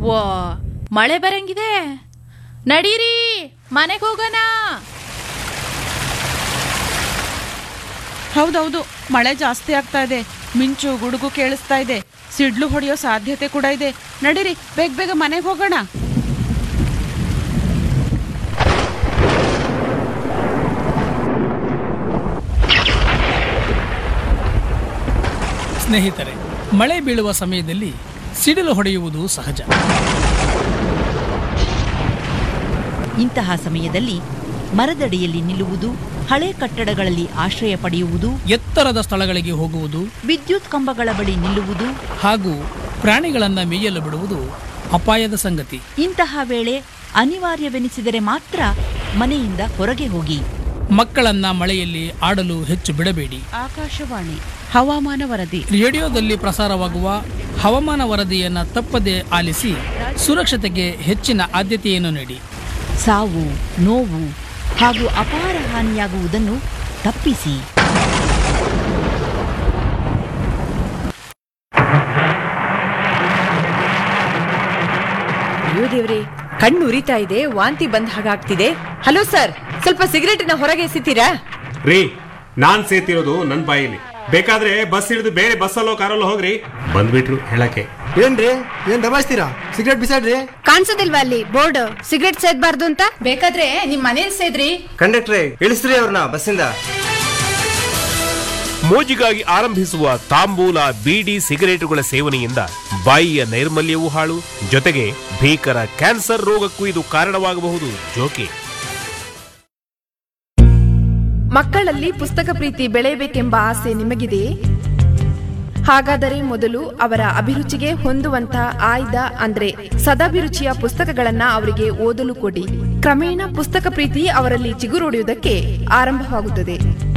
ಓ ಮಳೆ ಬರಂಗಿದೆ ನಡೀರಿ ಮನೆಗೆ ಹೋಗೋಣ ಹೌದೌದು ಮಳೆ ಜಾಸ್ತಿ ಆಗ್ತಾ ಇದೆ ಮಿಂಚು ಗುಡುಗು ಕೇಳಿಸ್ತಾ ಇದೆ ಸಿಡ್ಲು ಹೊಡೆಯೋ ಸಾಧ್ಯತೆ ಕೂಡ ಇದೆ ನಡೀರಿ ಬೇಗ ಬೇಗ ಮನೆಗೆ ಹೋಗೋಣ ಸ್ನೇಹಿತರೆ ಮಳೆ ಬೀಳುವ ಸಮಯದಲ್ಲಿ ಸಿಡಿಲು ಹೊಡೆಯುವುದು ಸಹಜ ಇಂತಹ ಸಮಯದಲ್ಲಿ ಮರದಡಿಯಲ್ಲಿ ನಿಲ್ಲುವುದು ಹಳೆ ಕಟ್ಟಡಗಳಲ್ಲಿ ಆಶ್ರಯ ಪಡೆಯುವುದು ಎತ್ತರದ ಸ್ಥಳಗಳಿಗೆ ಹೋಗುವುದು ವಿದ್ಯುತ್ ಕಂಬಗಳ ಬಳಿ ನಿಲ್ಲುವುದು ಹಾಗೂ ಪ್ರಾಣಿಗಳನ್ನು ಮೇಯಲು ಬಿಡುವುದು ಅಪಾಯದ ಸಂಗತಿ ಇಂತಹ ವೇಳೆ ಅನಿವಾರ್ಯವೆನಿಸಿದರೆ ಮಾತ್ರ ಮನೆಯಿಂದ ಹೊರಗೆ ಹೋಗಿ ಮಕ್ಕಳನ್ನ ಮಳೆಯಲ್ಲಿ ಆಡಲು ಹೆಚ್ಚು ಬಿಡಬೇಡಿ ಆಕಾಶವಾಣಿ ಹವಾಮಾನ ವರದಿ ರೇಡಿಯೋದಲ್ಲಿ ಪ್ರಸಾರವಾಗುವ ಹವಾಮಾನ ವರದಿಯನ್ನು ತಪ್ಪದೆ ಆಲಿಸಿ ಸುರಕ್ಷತೆಗೆ ಹೆಚ್ಚಿನ ಆದ್ಯತೆಯನ್ನು ನೀಡಿ ಸಾವು ನೋವು ಹಾಗೂ ಅಪಾರ ಹಾನಿಯಾಗುವುದನ್ನು ತಪ್ಪಿಸಿ ಅಯ್ಯೋ ದೇವ್ರಿ ಕಣ್ಣು ಉರಿತಾ ಇದೆ ವಾಂತಿ ಬಂದ ಹಾಗಾಗ್ತಿದೆ ಹಲೋ ಸರ್ ಸ್ವಲ್ಪ ಸಿಗರೇಟಿನ ಹೊರಗೆ ಎಸಿತೀರಾ ರೀ ನಾನ್ ಸೇತಿರೋದು ನನ್ ಬಾಯಿಲಿ ಬೇಕಾದ್ರೆ ಬಸ್ ಹಿಡಿದು ಬೇರೆ ಬಸ್ಸಲ್ಲೋ ಕಾರಲ್ಲೋ ಹೋಗ್ರಿ ಬಂದ್ಬಿಟ್ರು ಹೇಳಕ್ಕೆ ಏನ್ರಿ ಏನ್ ದಬಾಯಿಸ್ತೀರಾ ಸಿಗರೇಟ್ ಬಿಸಾಡ್ರಿ ಕಾಣಿಸೋದಿಲ್ವಾ ಅಲ್ಲಿ ಬೋರ್ಡ್ ಸಿಗರೆಟ್ ಸೇದ್ಬಾರ್ದು ಅಂತ ಬೇಕಾದ್ರೆ ನಿಮ್ ಮನೇಲಿ ಸೇದ್ರಿ ಕಂಡಕ್ಟ್ರೆ ಇಳಿಸ್ರಿ ಅವ್ರನ್ನ ಬಸ್ಸಿಂದ ಮೋಜಿಗಾಗಿ ಆರಂಭಿಸುವ ತಾಂಬೂಲ ಬೀಡಿ ಸಿಗರೇಟುಗಳ ಸೇವನೆಯಿಂದ ಬಾಯಿಯ ನೈರ್ಮಲ್ಯವೂ ಹಾಳು ಜೊತೆಗೆ ಭೀಕರ ಕ್ಯಾನ್ಸರ್ ರೋಗಕ್ಕೂ ಇದು ಕಾರಣವಾಗಬಹುದು ಜೋಕೆ ಮಕ್ಕಳಲ್ಲಿ ಪುಸ್ತಕ ಪ್ರೀತಿ ಬೆಳೆಯಬೇಕೆಂಬ ಆಸೆ ನಿಮಗಿದೆಯೇ ಹಾಗಾದರೆ ಮೊದಲು ಅವರ ಅಭಿರುಚಿಗೆ ಹೊಂದುವಂತಹ ಆಯ್ದ ಅಂದ್ರೆ ಸದಾಭಿರುಚಿಯ ಪುಸ್ತಕಗಳನ್ನ ಅವರಿಗೆ ಓದಲು ಕೊಡಿ ಕ್ರಮೇಣ ಪುಸ್ತಕ ಪ್ರೀತಿ ಅವರಲ್ಲಿ ಚಿಗುರೊಡೆಯುವುದಕ್ಕೆ ಆರಂಭವಾಗುತ್ತದೆ